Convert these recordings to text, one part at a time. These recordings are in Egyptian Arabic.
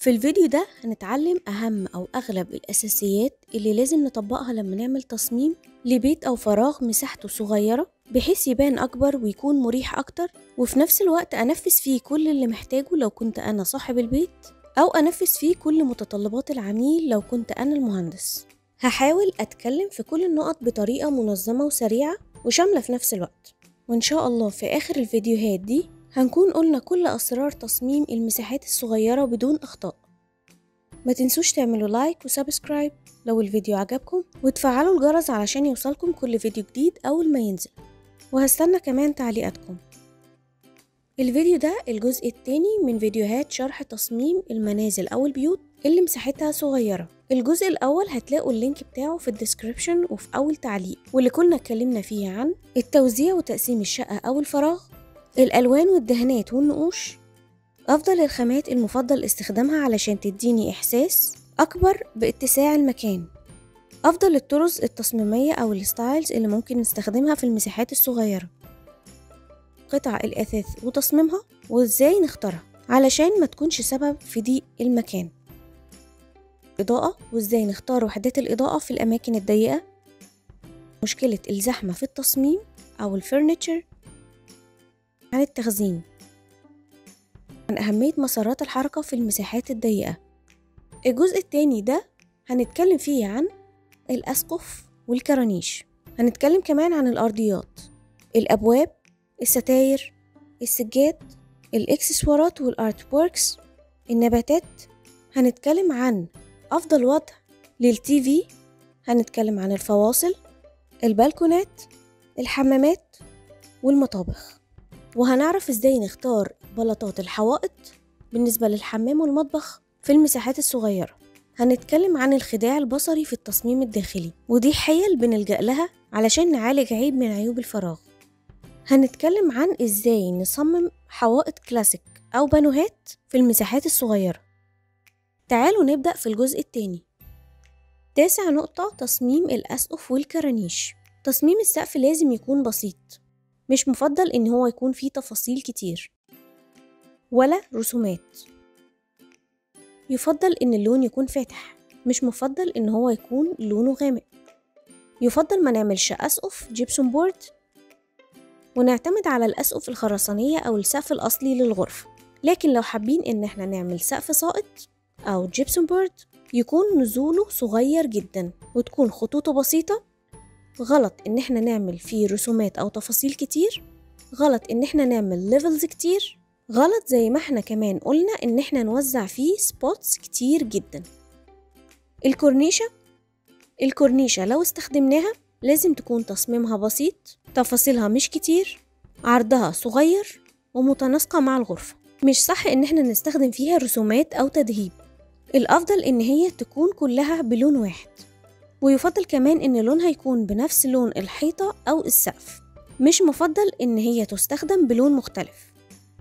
في الفيديو ده هنتعلم أهم أو أغلب الأساسيات اللي لازم نطبقها لما نعمل تصميم لبيت أو فراغ مساحته صغيرة بحيث يبان أكبر ويكون مريح أكتر وفي نفس الوقت أنفذ فيه كل اللي محتاجه لو كنت أنا صاحب البيت أو أنفذ فيه كل متطلبات العميل لو كنت أنا المهندس هحاول أتكلم في كل النقط بطريقة منظمة وسريعة وشاملة في نفس الوقت وإن شاء الله في آخر الفيديوهات دي هنكون قلنا كل أسرار تصميم المساحات الصغيرة بدون أخطاء ما تنسوش تعملوا لايك وسبسكرايب لو الفيديو عجبكم وتفعلوا الجرس علشان يوصلكم كل فيديو جديد أول ما ينزل وهستنى كمان تعليقاتكم الفيديو ده الجزء التاني من فيديوهات شرح تصميم المنازل أو البيوت اللي مساحتها صغيرة الجزء الأول هتلاقوا اللينك بتاعه في الديسكريبشن وفي أول تعليق واللي كنا اتكلمنا فيه عن التوزيع وتقسيم الشقة أو الفراغ الألوان والدهانات والنقوش أفضل الخامات المفضل استخدامها علشان تديني إحساس أكبر باتساع المكان أفضل الطرز التصميمية أو الستايلز اللي ممكن نستخدمها في المساحات الصغيرة قطع الأثاث وتصميمها وإزاي نختارها علشان ما تكونش سبب في ضيق المكان إضاءة وإزاي نختار وحدات الإضاءة في الأماكن الضيقة مشكلة الزحمة في التصميم أو الفرنتشر عن التخزين عن أهمية مسارات الحركة في المساحات الضيقة الجزء التاني ده هنتكلم فيه عن الأسقف والكرانيش هنتكلم كمان عن الأرضيات الأبواب الستاير السجاد الإكسسوارات والأرت ووركس النباتات هنتكلم عن أفضل وضع للتي في هنتكلم عن الفواصل البلكونات الحمامات والمطابخ وهنعرف ازاي نختار بلاطات الحوائط بالنسبة للحمام والمطبخ في المساحات الصغيرة هنتكلم عن الخداع البصري في التصميم الداخلي ودي حيل بنلجأ لها علشان نعالج عيب من عيوب الفراغ هنتكلم عن ازاي نصمم حوائط كلاسيك أو بانوهات في المساحات الصغيرة تعالوا نبدأ في الجزء التاني تاسع نقطة تصميم الأسقف والكرانيش تصميم السقف لازم يكون بسيط مش مفضل إن هو يكون فيه تفاصيل كتير ولا رسومات يفضل إن اللون يكون فاتح مش مفضل إن هو يكون لونه غامق يفضل ما نعملش أسقف جيبسون بورد ونعتمد على الأسقف الخرسانية أو السقف الأصلي للغرفة لكن لو حابين إن احنا نعمل سقف ساقط أو جيبسون بورد يكون نزوله صغير جدا وتكون خطوطه بسيطة غلط إن احنا نعمل فيه رسومات أو تفاصيل كتير غلط إن احنا نعمل ليفلز كتير غلط زي ما احنا كمان قلنا إن احنا نوزع فيه سبوتس كتير جدا الكورنيشة الكورنيشة لو استخدمناها لازم تكون تصميمها بسيط تفاصيلها مش كتير عرضها صغير ومتناسقة مع الغرفة مش صح إن احنا نستخدم فيها رسومات أو تدهيب الأفضل إن هي تكون كلها بلون واحد ويفضل كمان إن لونها يكون بنفس لون الحيطة أو السقف مش مفضل إن هي تستخدم بلون مختلف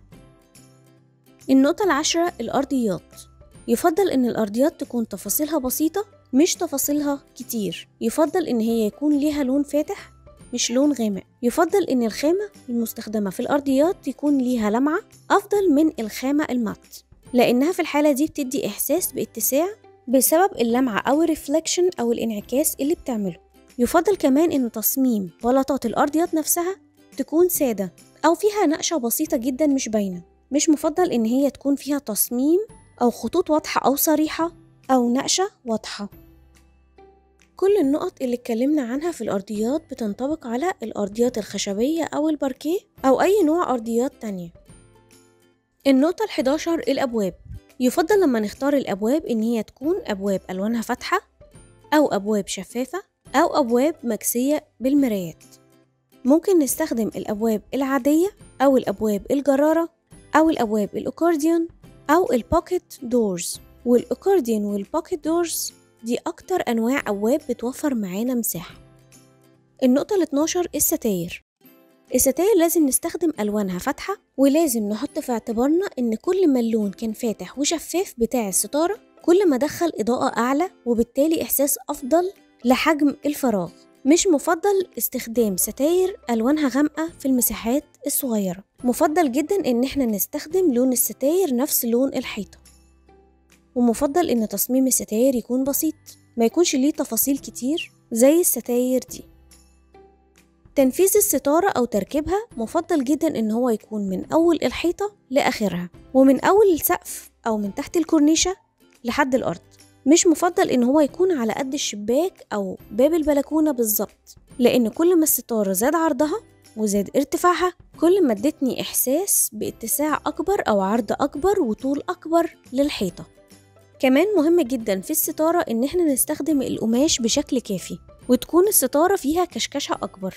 النقطة العاشرة الأرضيات يفضل إن الأرضيات تكون تفاصيلها بسيطة مش تفاصيلها كتير يفضل إن هي يكون ليها لون فاتح مش لون غامق يفضل إن الخامة المستخدمة في الأرضيات يكون ليها لمعة أفضل من الخامة المات لأنها في الحالة دي بتدي إحساس باتساع بسبب اللمعة أو الريفلكشن أو الانعكاس اللي بتعمله يفضل كمان إن تصميم بلاطات الأرضيات نفسها تكون سادة أو فيها نقشة بسيطة جدا مش باينة مش مفضل إن هي تكون فيها تصميم أو خطوط واضحة أو صريحة أو نقشة واضحة كل النقط اللي اتكلمنا عنها في الأرضيات بتنطبق على الأرضيات الخشبية أو الباركيه أو أي نوع أرضيات تانية النقطة الحداشر الأبواب يفضل لما نختار الأبواب إن هي تكون أبواب ألوانها فاتحة أو أبواب شفافة أو أبواب مكسية بالمرايات ممكن نستخدم الأبواب العادية أو الأبواب الجرارة أو الأبواب الأكورديون أو البوكيت دورز والأكورديون والبوكيت دورز دي أكتر أنواع أبواب بتوفر معانا مساحة النقطة ال 12 الستاير الستاير لازم نستخدم ألوانها فاتحة ولازم نحط في اعتبارنا إن كل ما اللون كان فاتح وشفاف بتاع الستارة كل ما دخل إضاءة أعلى وبالتالي إحساس أفضل لحجم الفراغ مش مفضل استخدام ستاير ألوانها غامقة في المساحات الصغيرة مفضل جدا إن احنا نستخدم لون الستاير نفس لون الحيطة ومفضل إن تصميم الستاير يكون بسيط ما يكونش ليه تفاصيل كتير زي الستاير دي تنفيذ الستارة أو تركيبها مفضل جدا إن هو يكون من أول الحيطة لآخرها ومن أول السقف أو من تحت الكورنيشة لحد الأرض مش مفضل إن هو يكون على قد الشباك أو باب البلكونة بالظبط لأن كل ما الستارة زاد عرضها وزاد ارتفاعها كل ما ادتني إحساس باتساع أكبر أو عرض أكبر وطول أكبر للحيطة كمان مهم جدا في الستارة إن احنا نستخدم القماش بشكل كافي وتكون الستارة فيها كشكشة أكبر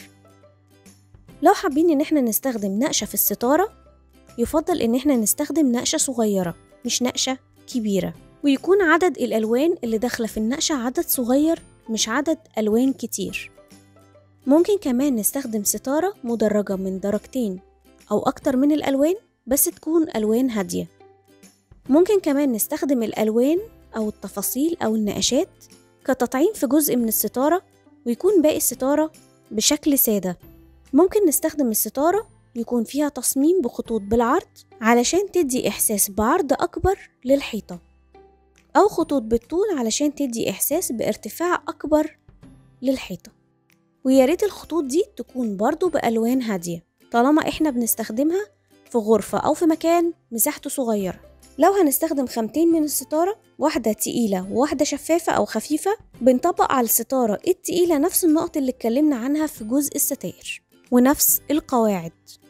لو حابين إن احنا نستخدم نقشة في الستارة يفضل إن احنا نستخدم نقشة صغيرة مش نقشة كبيرة ويكون عدد الألوان اللي داخلة في النقشة عدد صغير مش عدد ألوان كتير ممكن كمان نستخدم ستارة مدرجة من درجتين أو أكتر من الألوان بس تكون ألوان هادية ممكن كمان نستخدم الألوان أو التفاصيل أو النقشات كتطعيم في جزء من الستارة ويكون باقي الستارة بشكل سادة ممكن نستخدم الستارة يكون فيها تصميم بخطوط بالعرض علشان تدي إحساس بعرض أكبر للحيطة أو خطوط بالطول علشان تدي إحساس بارتفاع أكبر للحيطة وياريت الخطوط دي تكون برضو بألوان هادية طالما إحنا بنستخدمها في غرفة أو في مكان مساحته صغيرة لو هنستخدم خامتين من الستارة واحدة تقيلة وواحدة شفافة أو خفيفة بنطبق على الستارة التقيلة نفس النقط اللي اتكلمنا عنها في جزء الستاير ونفس القواعد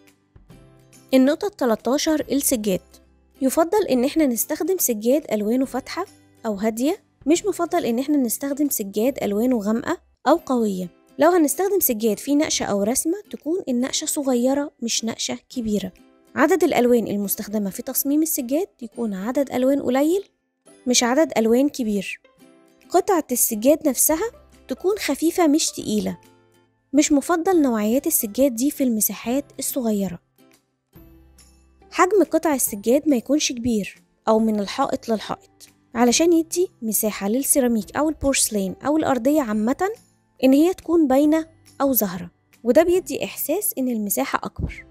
النقطة 13 السجاد يفضل إن احنا نستخدم سجاد ألوانه فاتحة أو هادية مش مفضل إن احنا نستخدم سجاد ألوانه غامقة أو قوية لو هنستخدم سجاد فيه نقشة أو رسمة تكون النقشة صغيرة مش نقشة كبيرة عدد الألوان المستخدمة في تصميم السجاد يكون عدد ألوان قليل مش عدد ألوان كبير قطعة السجاد نفسها تكون خفيفة مش تقيلة مش مفضل نوعيات السجاد دي في المساحات الصغيرة حجم قطع السجاد ما يكونش كبير أو من الحائط للحائط علشان يدي مساحة للسيراميك أو البورسلين أو الأرضية عامة إن هي تكون باينة أو ظاهرة وده بيدي إحساس إن المساحة أكبر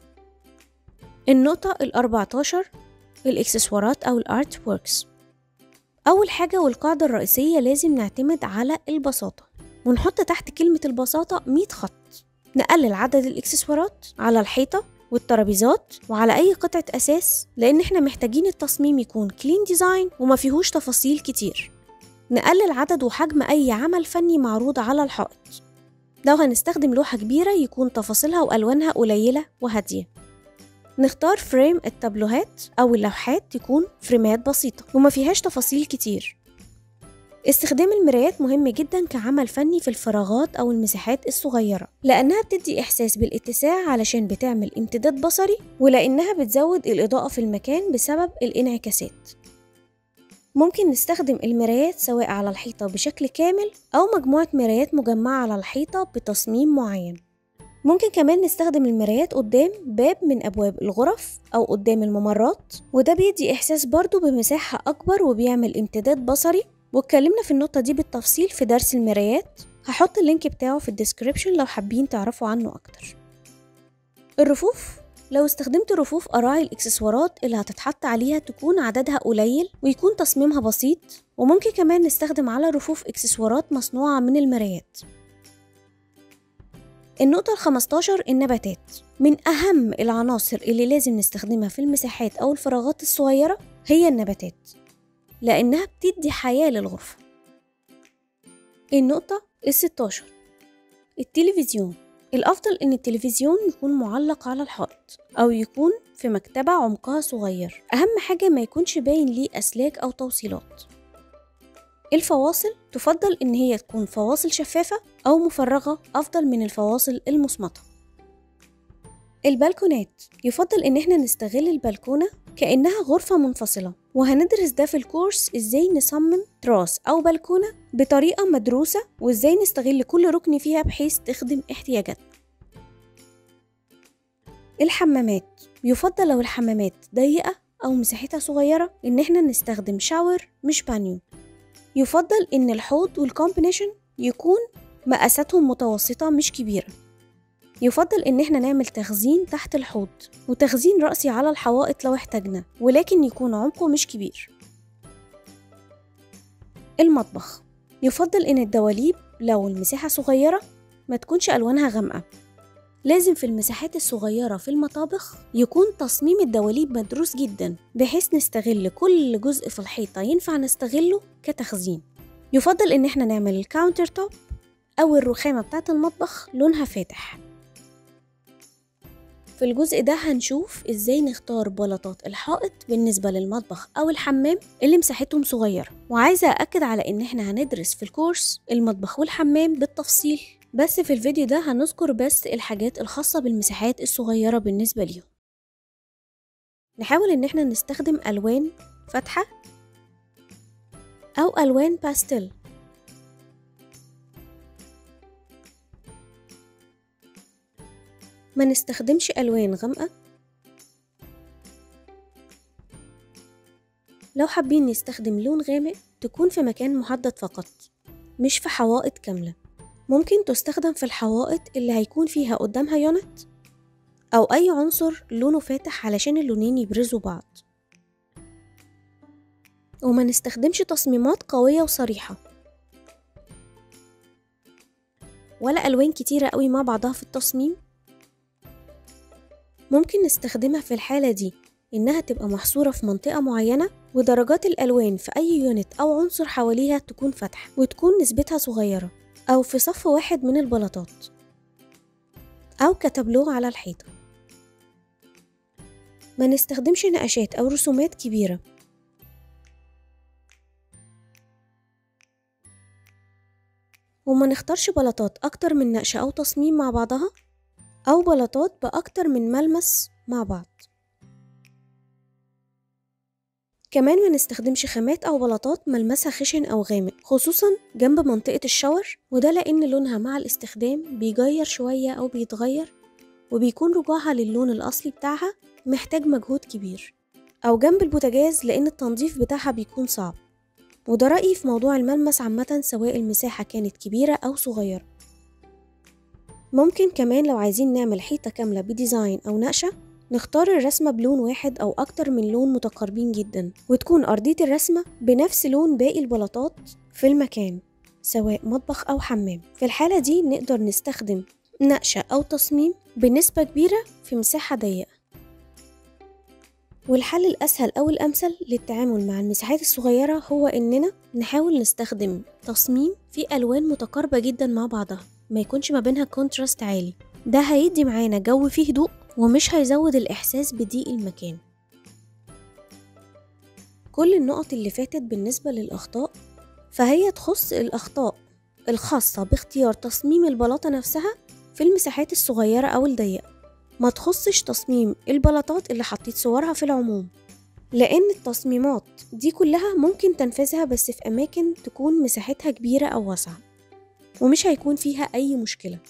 النقطة الأربعتاشر الإكسسوارات أو الأرت ووركس أول حاجة والقاعدة الرئيسية لازم نعتمد على البساطة ونحط تحت كلمة البساطة 100 خط نقلل عدد الإكسسوارات على الحيطة والترابيزات وعلى أي قطعة أساس لأن إحنا محتاجين التصميم يكون كلين ديزاين وما فيهوش تفاصيل كتير نقلل عدد وحجم أي عمل فني معروض على الحائط لو هنستخدم لوحة كبيرة يكون تفاصيلها وألوانها قليلة وهادية نختار فريم التابلوهات أو اللوحات تكون فريمات بسيطة وما فيهاش تفاصيل كتير استخدام المرايات مهم جدا كعمل فني في الفراغات أو المساحات الصغيرة لأنها بتدي إحساس بالاتساع علشان بتعمل امتداد بصري ولأنها بتزود الإضاءة في المكان بسبب الانعكاسات ممكن نستخدم المرايات سواء على الحيطة بشكل كامل أو مجموعة مرايات مجمعة على الحيطة بتصميم معين ممكن كمان نستخدم المرايات قدام باب من أبواب الغرف أو قدام الممرات وده بيدي إحساس برضو بمساحة أكبر وبيعمل امتداد بصري واتكلمنا في النقطة دي بالتفصيل في درس المرايات هحط اللينك بتاعه في الديسكريبشن لو حابين تعرفوا عنه أكتر الرفوف لو استخدمت رفوف أراعي الإكسسوارات اللي هتتحط عليها تكون عددها قليل ويكون تصميمها بسيط وممكن كمان نستخدم على رفوف إكسسوارات مصنوعة من المرايات النقطة الخمستاشر النباتات من أهم العناصر اللي لازم نستخدمها في المساحات أو الفراغات الصغيرة هي النباتات لأنها بتدي حياة للغرفة النقطة الستاشر التلفزيون الأفضل إن التلفزيون يكون معلق على الحائط أو يكون في مكتبة عمقها صغير أهم حاجة ما يكونش باين ليه أسلاك أو توصيلات الفواصل تفضل إن هي تكون فواصل شفافة أو مفرغة أفضل من الفواصل المصمتة البلكونات يفضل إن احنا نستغل البلكونة كأنها غرفة منفصلة وهندرس ده في الكورس إزاي نصمم تراس أو بلكونة بطريقة مدروسة وإزاي نستغل كل ركن فيها بحيث تخدم احتياجاتنا الحمامات يفضل لو الحمامات ضيقة أو مساحتها صغيرة إن احنا نستخدم شاور مش بانيو يفضل إن الحوض والكومبينيشن يكون مقاساتهم متوسطة مش كبيرة يفضل إن احنا نعمل تخزين تحت الحوض وتخزين رأسي على الحوائط لو احتاجنا ولكن يكون عمقه مش كبير المطبخ يفضل إن الدواليب لو المساحة صغيرة ما تكونش ألوانها غامقة لازم في المساحات الصغيرة في المطابخ يكون تصميم الدواليب مدروس جدا بحيث نستغل كل جزء في الحيطة ينفع نستغله كتخزين يفضل إن احنا نعمل الكاونتر توب أو الرخامة بتاعة المطبخ لونها فاتح في الجزء ده هنشوف ازاي نختار بلاطات الحائط بالنسبة للمطبخ أو الحمام اللي مساحتهم صغيرة وعايزة أأكد على إن احنا هندرس في الكورس المطبخ والحمام بالتفصيل بس في الفيديو ده هنذكر بس الحاجات الخاصة بالمساحات الصغيرة بالنسبة ليهم نحاول إن احنا نستخدم ألوان فاتحة أو ألوان باستيل ما نستخدمش ألوان غامقة لو حابين نستخدم لون غامق تكون في مكان محدد فقط مش في حوائط كاملة ممكن تستخدم في الحوائط اللي هيكون فيها قدامها يونت أو أي عنصر لونه فاتح علشان اللونين يبرزوا بعض وما نستخدمش تصميمات قوية وصريحة ولا ألوان كتيرة قوي مع بعضها في التصميم ممكن نستخدمها في الحالة دي إنها تبقى محصورة في منطقة معينة ودرجات الألوان في أي يونت أو عنصر حواليها تكون فاتحة وتكون نسبتها صغيرة أو في صف واحد من البلاطات أو كتابلو على الحيطة ما نستخدمش نقشات أو رسومات كبيرة وما نختارش بلاطات أكتر من نقشة أو تصميم مع بعضها أو بلاطات بأكتر من ملمس مع بعض كمان ما نستخدمش خامات أو بلاطات ملمسها خشن أو غامق خصوصا جنب منطقة الشاور وده لأن لونها مع الاستخدام بيغير شوية أو بيتغير وبيكون رجوعها للون الأصلي بتاعها محتاج مجهود كبير أو جنب البوتاجاز لأن التنظيف بتاعها بيكون صعب وده رأيي في موضوع الملمس عامة سواء المساحة كانت كبيرة أو صغيرة ممكن كمان لو عايزين نعمل حيطة كاملة بديزاين أو نقشة نختار الرسمة بلون واحد أو أكتر من لون متقاربين جدا وتكون أرضية الرسمة بنفس لون باقي البلاطات في المكان سواء مطبخ أو حمام في الحالة دي نقدر نستخدم نقشة أو تصميم بنسبة كبيرة في مساحة ضيقة والحل الأسهل أو الأمثل للتعامل مع المساحات الصغيرة هو إننا نحاول نستخدم تصميم فيه ألوان متقاربة جدا مع بعضها ما يكونش ما بينها كونتراست عالي ده هيدي معانا جو فيه هدوء ومش هيزود الإحساس بضيق المكان كل النقط اللي فاتت بالنسبة للأخطاء فهي تخص الأخطاء الخاصة باختيار تصميم البلاطة نفسها في المساحات الصغيرة أو الضيقة ما تخصش تصميم البلاطات اللي حطيت صورها في العموم لأن التصميمات دي كلها ممكن تنفذها بس في أماكن تكون مساحتها كبيرة أو واسعة ومش هيكون فيها أي مشكلة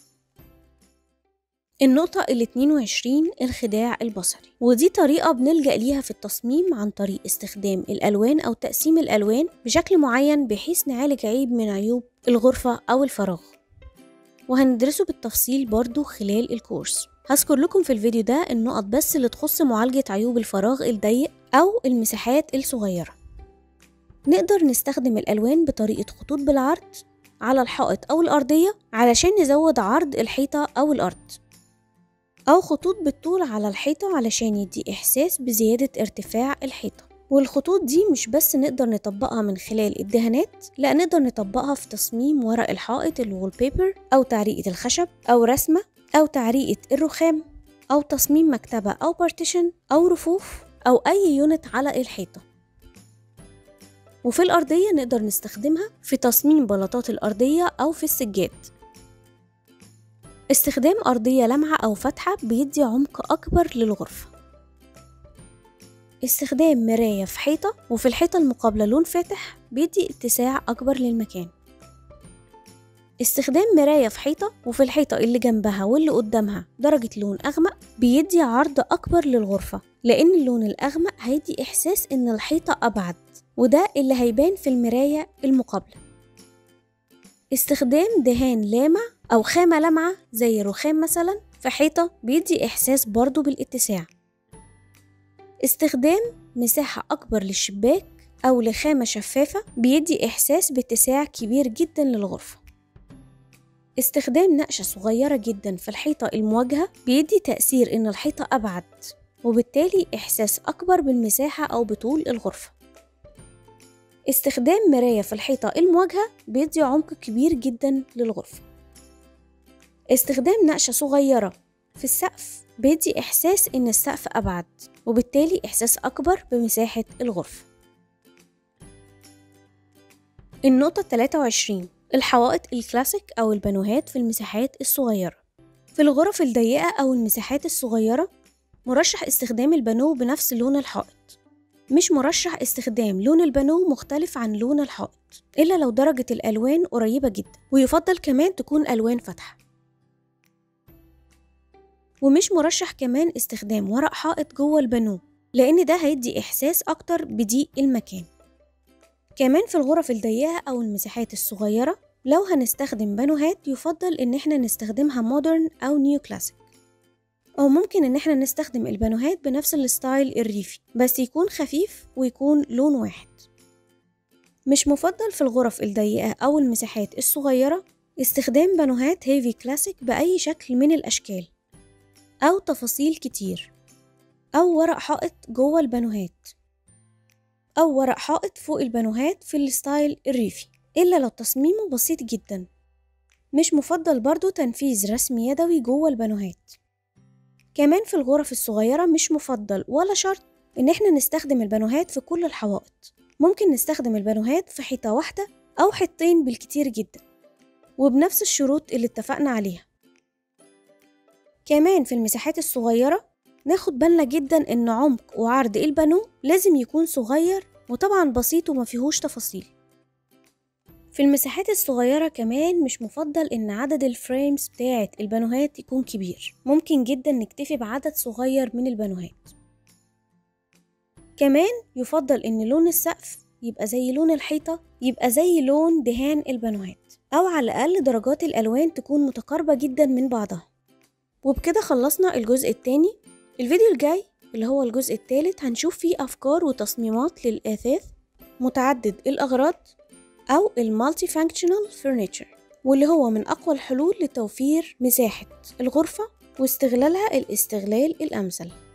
النقطة ال 22 الخداع البصري ودي طريقة بنلجأ ليها في التصميم عن طريق استخدام الألوان أو تقسيم الألوان بشكل معين بحيث نعالج عيب من عيوب الغرفة أو الفراغ وهندرسه بالتفصيل برضو خلال الكورس هذكر لكم في الفيديو ده النقط بس اللي تخص معالجة عيوب الفراغ الضيق أو المساحات الصغيرة نقدر نستخدم الألوان بطريقة خطوط بالعرض على الحائط أو الأرضية علشان نزود عرض الحيطة أو الأرض أو خطوط بالطول على الحيطة علشان يدي إحساس بزيادة ارتفاع الحيطة والخطوط دي مش بس نقدر نطبقها من خلال الدهانات لا نقدر نطبقها في تصميم ورق الحائط الوول بيبر أو تعريقة الخشب أو رسمة أو تعريقة الرخام أو تصميم مكتبة أو بارتيشن أو رفوف أو أي يونت على الحيطة وفي الأرضية نقدر نستخدمها في تصميم بلاطات الأرضية أو في السجاد استخدام أرضية لمعة أو فاتحة بيدي عمق أكبر للغرفة استخدام مراية في حيطة وفي الحيطة المقابلة لون فاتح بيدي اتساع أكبر للمكان استخدام مراية في حيطة وفي الحيطة اللي جنبها واللي قدامها درجة لون أغمق بيدي عرض أكبر للغرفة لأن اللون الأغمق هيدي إحساس إن الحيطة أبعد وده اللي هيبان في المراية المقابلة استخدام دهان لامع أو خامة لامعة زي رخام مثلا في حيطة بيدي إحساس برضو بالاتساع استخدام مساحة أكبر للشباك أو لخامة شفافة بيدي إحساس باتساع كبير جدا للغرفة استخدام نقشة صغيرة جدا في الحيطة المواجهة بيدي تأثير إن الحيطة أبعد وبالتالي إحساس أكبر بالمساحة أو بطول الغرفة استخدام مراية في الحيطة المواجهة بيدي عمق كبير جدا للغرفة استخدام نقشة صغيرة في السقف بيدي إحساس إن السقف أبعد وبالتالي إحساس أكبر بمساحة الغرفة النقطة 23 الحوائط الكلاسيك أو البانوهات في المساحات الصغيرة في الغرف الضيقة أو المساحات الصغيرة مرشح استخدام البانو بنفس لون الحائط مش مرشح استخدام لون البانو مختلف عن لون الحائط إلا لو درجة الألوان قريبة جدا ويفضل كمان تكون ألوان فاتحة ومش مرشح كمان استخدام ورق حائط جوه البانو لأن ده هيدي إحساس أكتر بضيق المكان كمان في الغرف الضيقة أو المساحات الصغيرة لو هنستخدم بانوهات يفضل إن احنا نستخدمها مودرن أو نيو كلاسيك أو ممكن إن احنا نستخدم البانوهات بنفس الستايل الريفي بس يكون خفيف ويكون لون واحد مش مفضل في الغرف الضيقة أو المساحات الصغيرة استخدام بانوهات هيفي كلاسيك بأي شكل من الأشكال أو تفاصيل كتير أو ورق حائط جوه البانوهات أو ورق حائط فوق البانوهات في الستايل الريفي إلا لو تصميمه بسيط جدا مش مفضل برضو تنفيذ رسم يدوي جوه البانوهات كمان في الغرف الصغيرة مش مفضل ولا شرط إن احنا نستخدم البانوهات في كل الحوائط ممكن نستخدم البانوهات في حيطة واحدة أو حيطتين بالكتير جدا وبنفس الشروط اللي اتفقنا عليها كمان في المساحات الصغيرة ناخد بالنا جدا إن عمق وعرض البانو لازم يكون صغير وطبعا بسيط وما فيهوش تفاصيل في المساحات الصغيرة كمان مش مفضل إن عدد الفريمز بتاعة البانوهات يكون كبير ممكن جدا نكتفي بعدد صغير من البانوهات كمان يفضل إن لون السقف يبقى زي لون الحيطة يبقى زي لون دهان البانوهات أو على الأقل درجات الألوان تكون متقاربة جدا من بعضها وبكده خلصنا الجزء التاني الفيديو الجاي اللي هو الجزء الثالث هنشوف فيه أفكار وتصميمات للأثاث متعدد الأغراض أو المالتي فانكشنال فرنتشر واللي هو من أقوى الحلول لتوفير مساحة الغرفة واستغلالها الاستغلال الأمثل